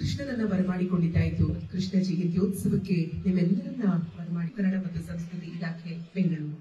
ಕೃಷ್ಣನನ್ನ ಬರಮಾಡಿಕೊಂಡಿದ್ದಾಯಿತು ಕೃಷ್ಣ ಜಯಂತ್ಯೋತ್ಸವಕ್ಕೆ ನಿಮ್ಮೆಲ್ಲರನ್ನ ಬರಮಾಡಿ ಕನ್ನಡ ಮತ್ತು ಸಂಸ್ಕೃತಿ ಇಲಾಖೆ ಬೆಂಗಳೂರು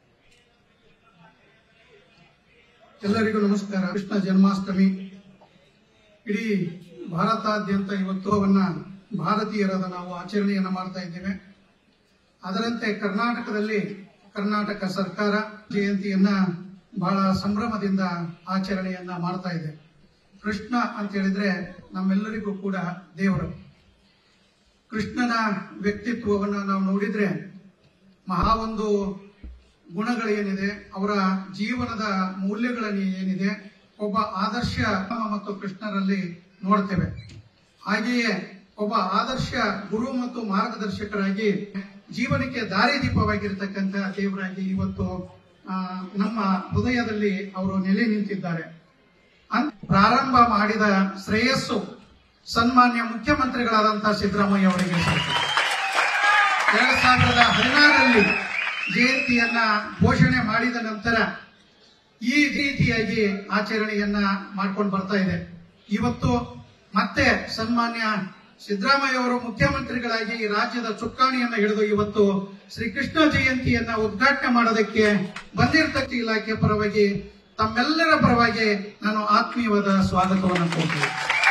ಎಲ್ಲರಿಗೂ ನಮಸ್ಕಾರ ಕೃಷ್ಣ ಜನ್ಮಾಷ್ಟಮಿ ಇಡೀ ಭಾರತಾದ್ಯಂತ ಇವತ್ತು ಅವನ್ನ ಭಾರತೀಯರಾದ ನಾವು ಆಚರಣೆಯನ್ನ ಮಾಡ್ತಾ ಇದ್ದೇವೆ ಅದರಂತೆ ಕರ್ನಾಟಕದಲ್ಲಿ ಕರ್ನಾಟಕ ಸರ್ಕಾರ ಜಯಂತಿಯನ್ನ ಬಹಳ ಸಂಭ್ರಮದಿಂದ ಆಚರಣೆಯನ್ನ ಮಾಡ್ತಾ ಇದೆ ಕೃಷ್ಣ ಅಂತ ಹೇಳಿದ್ರೆ ನಮ್ಮೆಲ್ಲರಿಗೂ ಕೂಡ ದೇವರು ಕೃಷ್ಣನ ವ್ಯಕ್ತಿತ್ವವನ್ನು ನಾವು ನೋಡಿದ್ರೆ ಮಹಾ ಒಂದು ಗುಣಗಳೇನಿದೆ ಅವರ ಜೀವನದ ಮೂಲ್ಯಗಳಲ್ಲಿ ಏನಿದೆ ಒಬ್ಬ ಆದರ್ಶ ಮತ್ತು ಕೃಷ್ಣರಲ್ಲಿ ನೋಡ್ತೇವೆ ಹಾಗೆಯೇ ಒಬ್ಬ ಆದರ್ಶ ಗುರು ಮತ್ತು ಮಾರ್ಗದರ್ಶಕರಾಗಿ ಜೀವನಕ್ಕೆ ದಾರಿದೀಪವಾಗಿರ್ತಕ್ಕಂಥ ದೇವರಾಗಿ ಇವತ್ತು ಆ, ನಮ್ಮ ಹೃದಯದಲ್ಲಿ ಅವರು ನೆಲೆ ನಿಂತಿದ್ದಾರೆ ಅನ್- ಪ್ರಾರಂಭ ಮಾಡಿದ ಶ್ರೇಯಸ್ಸು ಸನ್ಮಾನ್ಯ ಮುಖ್ಯಮಂತ್ರಿಗಳಾದಂತಹ ಸಿದ್ದರಾಮಯ್ಯ ಅವರಿಗೆ ಸೇರಿದೆ. ಎರಡ್ ಸಾವಿರದ ಹದಿನಾರರಲ್ಲಿ ಜಯಂತಿಯನ್ನ ಘೋಷಣೆ ಮಾಡಿದ ನಂತರ ಈ ರೀತಿಯಾಗಿ ಆಚರಣೆಯನ್ನ ಮಾಡ್ಕೊಂಡು ಬರ್ತಾ ಇದೆ ಇವತ್ತು ಮತ್ತೆ ಸನ್ಮಾನ್ಯ ಸಿದ್ದರಾಮಯ್ಯ ಅವರು ಮುಖ್ಯಮಂತ್ರಿಗಳಾಗಿ ಈ ರಾಜ್ಯದ ಚುಕ್ಕಾಣಿಯನ್ನ ಹಿಡಿದು ಇವತ್ತು ಶ್ರೀಕೃಷ್ಣ ಜಯಂತಿಯನ್ನ ಉದ್ಘಾಟನೆ ಮಾಡೋದಕ್ಕೆ ಬಂದಿರತಕ್ಕ ಇಲಾಖೆ ಪರವಾಗಿ ತಮ್ಮೆಲ್ಲರ ಪರವಾಗಿ ನಾನು ಆತ್ಮೀಯವಾದ ಸ್ವಾಗತವನ್ನು ಕೊಡ್ತೀನಿ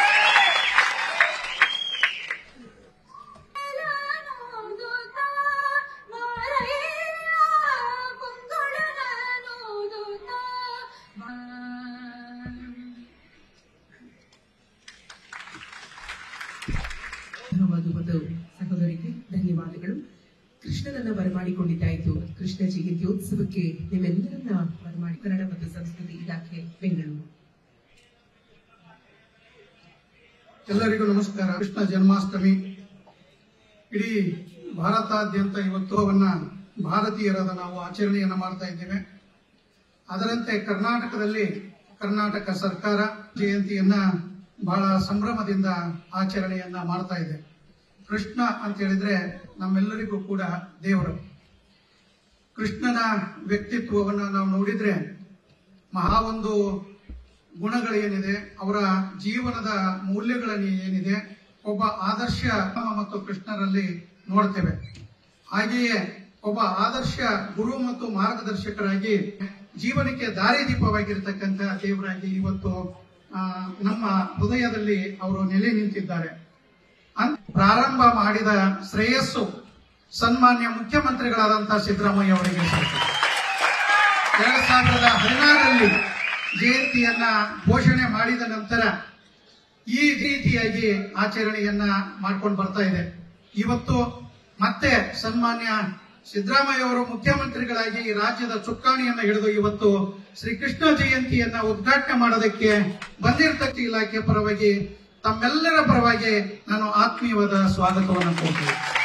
ಮಧುಮಧು ಸಹೋದರಿಗೆ ಧನ್ಯವಾದಗಳು ಕೃಷ್ಣನನ್ನ ಬರಮಾಡಿಕೊಂಡಿದ್ದಾಯಿತು ಕೃಷ್ಣ ಜಯಂತ್ಯೋತ್ಸವಕ್ಕೆ ನಿಮ್ಮೆಲ್ಲರನ್ನ ಬರಮಾಡಿ ಕನ್ನಡ ಮತ್ತು ಸಂಸ್ಕೃತಿ ಇಲಾಖೆ ಬೆಂಗಳೂರು ಎಲ್ಲರಿಗೂ ನಮಸ್ಕಾರ ಕೃಷ್ಣ ಜನ್ಮಾಷ್ಟಮಿ ಇಡೀ ಭಾರತಾದ್ಯಂತ ಇವತ್ತು ಅವನ್ನ ಭಾರತೀಯರಾದ ನಾವು ಆಚರಣೆಯನ್ನ ಮಾಡ್ತಾ ಇದ್ದೇವೆ ಅದರಂತೆ ಕರ್ನಾಟಕದಲ್ಲಿ ಕರ್ನಾಟಕ ಸರ್ಕಾರ ಜಯಂತಿಯನ್ನ ಬಹಳ ಸಂಭ್ರಮದಿಂದ ಆಚರಣೆಯನ್ನ ಮಾಡ್ತಾ ಇದೆ ಕೃಷ್ಣ ಅಂತ ಹೇಳಿದ್ರೆ ನಮ್ಮೆಲ್ಲರಿಗೂ ಕೂಡ ದೇವರು ಕೃಷ್ಣನ ವ್ಯಕ್ತಿತ್ವವನ್ನು ನಾವು ನೋಡಿದ್ರೆ ಮಹಾ ಒಂದು ಗುಣಗಳೇನಿದೆ ಅವರ ಜೀವನದ ಮೂಲ್ಯಗಳಲ್ಲಿ ಏನಿದೆ ಒಬ್ಬ ಆದರ್ಶ ಮತ್ತು ಕೃಷ್ಣರಲ್ಲಿ ನೋಡ್ತೇವೆ ಹಾಗೆಯೇ ಒಬ್ಬ ಆದರ್ಶ ಗುರು ಮತ್ತು ಮಾರ್ಗದರ್ಶಕರಾಗಿ ಜೀವನಕ್ಕೆ ದಾರಿದೀಪವಾಗಿರ್ತಕ್ಕಂಥ ದೇವರಾಗಿ ಇವತ್ತು ಆ, ನಮ್ಮ ಹೃದಯದಲ್ಲಿ ಅವರು ನೆಲೆ ನಿಂತಿದ್ದಾರೆ ಅನ್- ಪ್ರಾರಂಭ ಮಾಡಿದ ಶ್ರೇಯಸ್ಸು ಸನ್ಮಾನ್ಯ ಮುಖ್ಯಮಂತ್ರಿಗಳಾದಂತಹ ಸಿದ್ದರಾಮಯ್ಯ ಅವರಿಗೆ ಸೇರಿದೆ. ಎರಡ್ ಸಾವಿರದ ಹದಿನಾರರಲ್ಲಿ ಜಯಂತಿಯನ್ನ ಘೋಷಣೆ ಮಾಡಿದ ನಂತರ ಈ ರೀತಿಯಾಗಿ ಆಚರಣೆಯನ್ನ ಮಾಡ್ಕೊಂಡು ಬರ್ತಾ ಇದೆ ಇವತ್ತು ಮತ್ತೆ ಸನ್ಮಾನ್ಯ ಸಿದ್ದರಾಮಯ್ಯ ಅವರು ಮುಖ್ಯಮಂತ್ರಿಗಳಾಗಿ ಈ ರಾಜ್ಯದ ಚುಕ್ಕಾಣಿಯನ್ನ ಹಿಡಿದು ಇವತ್ತು ಶ್ರೀಕೃಷ್ಣ ಜಯಂತಿಯನ್ನ ಉದ್ಘಾಟನೆ ಮಾಡೋದಕ್ಕೆ ಬಂದಿರತಕ್ಕ ಇಲಾಖೆ ಪರವಾಗಿ ತಮ್ಮೆಲ್ಲರ ಪರವಾಗಿ ನಾನು ಆತ್ಮೀಯವಾದ ಸ್ವಾಗತವನ್ನು ಕೊಡ್ತೀನಿ